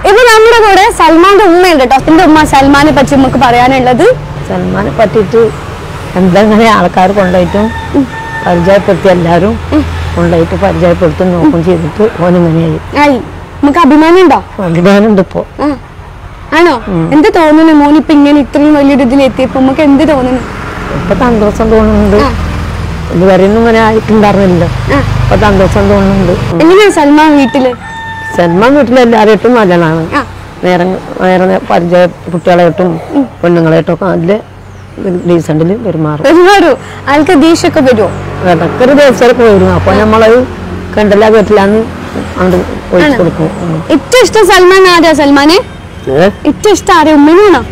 ഇപ്പൊ നമ്മുടെ കൂടെ സൽമാന്റെ ഉമ്മയുണ്ട് കേട്ടോ എന്റെ ഉമ്മ സൽമാനെ പറ്റി നമുക്ക് പറയാനുള്ളത് സൽമാനെ പറ്റിയിട്ട് എന്തെങ്ങനെ ആൾക്കാർ കൊണ്ടുപോയിട്ടും പരിചയപ്പെടുത്തി എല്ലാവരും കൊണ്ടുപോയിട്ട് പരിചയപ്പെടുത്തും നോക്കും ചെയ്തിട്ട് ഓനിങ്ങനെയായി ആയി നമുക്ക് അഭിമാനം ഉണ്ടോ അഭിമാനമുണ്ട് ഇപ്പോ ആ. ആണോ എന്ത് തോന്നുന്നു മോനിപ്പൊ ഇങ്ങനെ ഇത്രയും വലിയൊരു ഇതിൽ എത്തിയപ്പോ നമുക്ക് എന്ത് തോന്നുന്നു ഇപ്പൊ സന്തോഷം തോന്നുന്നുണ്ട് ഇതുവരെയൊന്നും ഇങ്ങനെ ആയിട്ടുണ്ടായിരുന്നില്ല ആ. ഇപ്പൊ സന്തോഷം തോന്നുന്നുണ്ട് എങ്ങനെയാ സൽമാൻ വീട്ടില് സൽമാൻ വീട്ടിലെല്ലാവരായിട്ടും നല്ലതാണ് ആ. നേരെ നേരെ പരിചയ കുട്ടികളായിട്ടും പെണ്ണുങ്ങളായിട്ടും ഒക്കെ നല്ല ഡീസന്റിൽ പെരുമാറും ഒരുപാട് ആൾക്ക് ദേഷ്യമൊക്കെ വരുമോ ഇടയ്ക്കൊരു ദിവസമൊക്കെ വരും അപ്പൊ നമ്മളത് കണ്ടില്ല കേട്ടില്ലാന്ന് അങ്ങോട്ട് ഒഴിച്ചു കൊടുക്കും ഉം. ഏറ്റവും ഇഷ്ടം സൽമാൻ ആരാ സൽമാനെ ഏറ്റവും ഇഷ്ടം ആരാ ഉമ്മനാണോ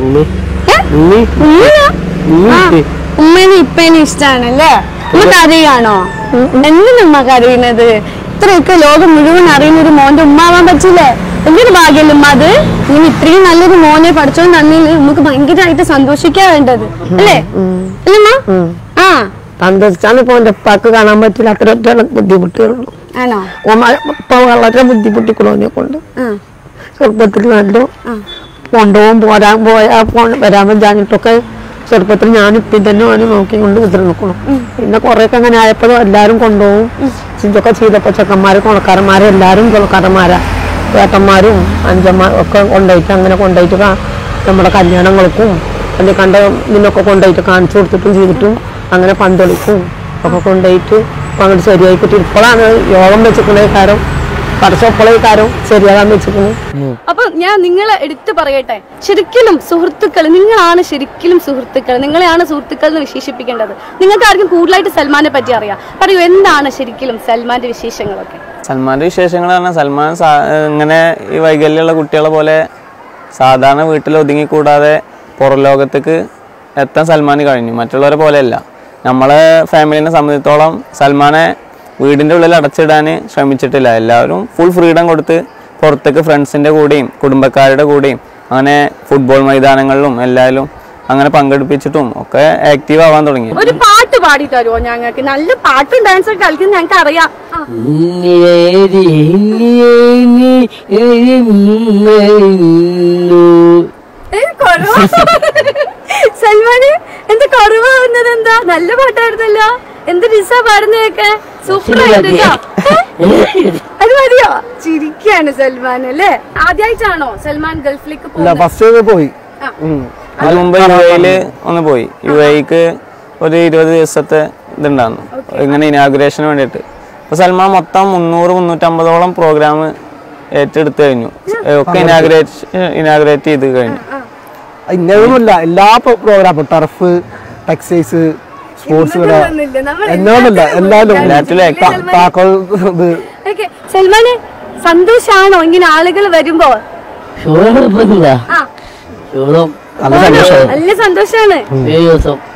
ഏ? ഉമ്മയാ? ആ, ഉമ്മേനെ ഇപ്പേനെ ഇഷ്ടാണല്ലേ ഉമ്മ കരയാണോ എന്തിനാ ഉമ്മ കരയുന്നത് ഇത്രയൊക്കെ ലോകം മുഴുവൻ അറിയുന്ന ഒരു മോന്റെ ഉമ്മാവാൻ പറ്റില്ലേ എന്തൊരു ഭാഗ്യല്ലേ ഉമ്മ അത് ഇങ്ങനെ ഇത്രയും നല്ലൊരു മോനെ പഠിച്ചോണ്ട് തന്നിൽ നമുക്ക് ഭയങ്കരമായിട്ട് സന്തോഷിക്കാ വേണ്ടത് അല്ലേ അല്ലേ ഉമ്മ? ആ സന്തോഷിച്ചാണ് ഇപ്പൊ എന്റെ ഉപ്പാക്ക് കാണാൻ പറ്റില്ല അത്ര ഒറ്റ ബുദ്ധിമുട്ടുകളുള്ളൂ ആണോ ഓമ ഇപ്പൊ വളരെ ബുദ്ധിമുട്ടിക്കണോനെ കൊണ്ട് ആ ചെറുപ്പത്തിൽ നല്ല കൊണ്ടുപോകും പോരാൻ പോയാ പോ- വരാൻ പറ്റാഞ്ഞിട്ടൊക്കെ ചെറുപ്പത്തിൽ ഞാൻ ഇപ്പം തന്നെ അവന് നോക്കിക്കൊണ്ട് കുതിര നിൽക്കണം പിന്നെ കുറേയൊക്കെ അങ്ങനെ ആയപ്പോഴും എല്ലാവരും കൊണ്ടുപോകും ഇതൊക്കെ ചെയ്തപ്പോൾ ചെക്കന്മാരും കൊണക്കാരന്മാരും എല്ലാവരും കൊണക്കാരന്മാരാ ഏട്ടന്മാരും അഞ്ചന്മാരും ഒക്കെ കൊണ്ടുപോയിട്ട് അങ്ങനെ കൊണ്ടുപോയിട്ട് കാ- നമ്മുടെ കല്യാണങ്ങൾക്കും അല്ലെങ്കിൽ കണ്ട ഇതിനൊക്കെ കൊണ്ടുപോയിട്ട് കാണിച്ചു കൊടുത്തിട്ടും ചെയ്തിട്ടും അങ്ങനെ പന്തളിക്കും ഒക്കെ കൊണ്ടുപോയിട്ട് ഇപ്പം അങ്ങോട്ട് ശരിയായി കിട്ടി ഇപ്പോഴാണ് യോഗം വെച്ചിട്ടുള്ള കാരം പടച്ചപ്പോഴേ കാരം ശരിയാകാൻ വെച്ചിരിക്കുന്നു അപ്പൊ ഞാൻ നിങ്ങളെ എടുത്തു പറയട്ടെ ശരിക്കും സുഹൃത്തുക്കൾ നിങ്ങളാണ് ശരിക്കും സുഹൃത്തുക്കൾ നിങ്ങളെയാണ് സുഹൃത്തുക്കൾ എന്ന് വിശേഷിപ്പിക്കേണ്ടത് നിങ്ങൾക്ക് ആർക്കും കൂടുതലായിട്ട് സൽമാനെ പറ്റി അറിയാം പറയൂ എന്താണ് ശരിക്കും സൽമാന്റെ വിശേഷങ്ങളൊക്കെ സൽമാന്റെ വിശേഷങ്ങൾ പറഞ്ഞാൽ സൽമാൻ സാ- ഇങ്ങനെ ഈ വൈകല്യമുള്ള കുട്ടികളെ പോലെ സാധാരണ വീട്ടിൽ ഒതുങ്ങിക്കൂടാതെ പുറം ലോകത്തേക്ക് എത്താൻ സൽമാന് കഴിഞ്ഞു മറ്റുള്ളവരെ പോലെയല്ല നമ്മളെ ഫാമിലിനെ സംബന്ധിച്ചോളം സൽമാനെ വീടിൻ്റെ ഉള്ളിൽ അടച്ചിടാൻ ശ്രമിച്ചിട്ടില്ല എല്ലാവരും ഫുൾ ഫ്രീഡം കൊടുത്ത് പുറത്തേക്ക് ഫ്രണ്ട്സിൻ്റെ കൂടെയും കുടുംബക്കാരുടെ കൂടെയും അങ്ങനെ ഫുട്ബോൾ മൈതാനങ്ങളിലും എല്ലാവരും അങ്ങനെ പങ്കെടുപ്പിച്ചിട്ടും ഒക്കെ ആക്റ്റീവ് ആവാൻ തുടങ്ങി ഒരു പാട്ട് പാടി തരുമോ ഞങ്ങൾക്ക് നല്ല പാട്ടും ഡാൻസും ഒക്കെ കളിക്കുന്നത് ഞങ്ങൾക്ക് അറിയാം ആ. ഏ, കുറവാ. സൽമാന് എന്ത് കുറവാകുന്നത് എന്താ നല്ല പാട്ടായിരുന്നല്ലോ എന്ത് ഡിസാ പാടുന്നതൊക്കെ സൂപ്പർ ആയിട്ടോ അത് മതിയോ ചിരിക്കാണ് സൽമാൻ അല്ലേ ആദ്യമായിട്ടാണോ സൽമാൻ ഗൾഫിലേക്ക് ഇല്ല പോകുന്നത് ഫസ്റ്റ് പോയി ആ. അതിന് മുമ്പ് യു എയില് ഒന്ന് പോയി യു എക്ക് ഒരു ഇരുപത് ദിവസത്തെ ഇതുണ്ടായിരുന്നു ഇങ്ങനെ ഇനാഗുറേഷന് വേണ്ടിയിട്ട് അപ്പൊ സൽമാൻ മൊത്തം മുന്നൂറ് മുന്നൂറ്റമ്പതോളം പ്രോഗ്രാം ഏറ്റെടുത്ത് കഴിഞ്ഞു ഒക്കെ ഇനാഗുറേറ്റ് ഇനാഗുറേറ്റ് ചെയ്ത് കഴിഞ്ഞു ഇന്നതൊന്നുമില്ല എല്ലാ പ്രോഗ്രാമും ടർഫ് ടെക്സൈസ് സ്പോർട്സ് കട ഒന്നുമില്ല. നമ്മൾ എന്നൊന്നുമില്ല എല്ലാവരും എല്ലാറ്റിലും active. താക്കോൽ ഇത് ഓക്കെ സൽമാന് സന്തോഷാണോ ഇങ്ങനെ ആളുകൾ വരുമ്പോ ഷോറൂം കുഴപ്പമൊന്നുമില്ല ആ ഷോറൂം നല്ല സന്തോഷം നല്ല സന്തോഷാണ് ഏഴ് ദിവസം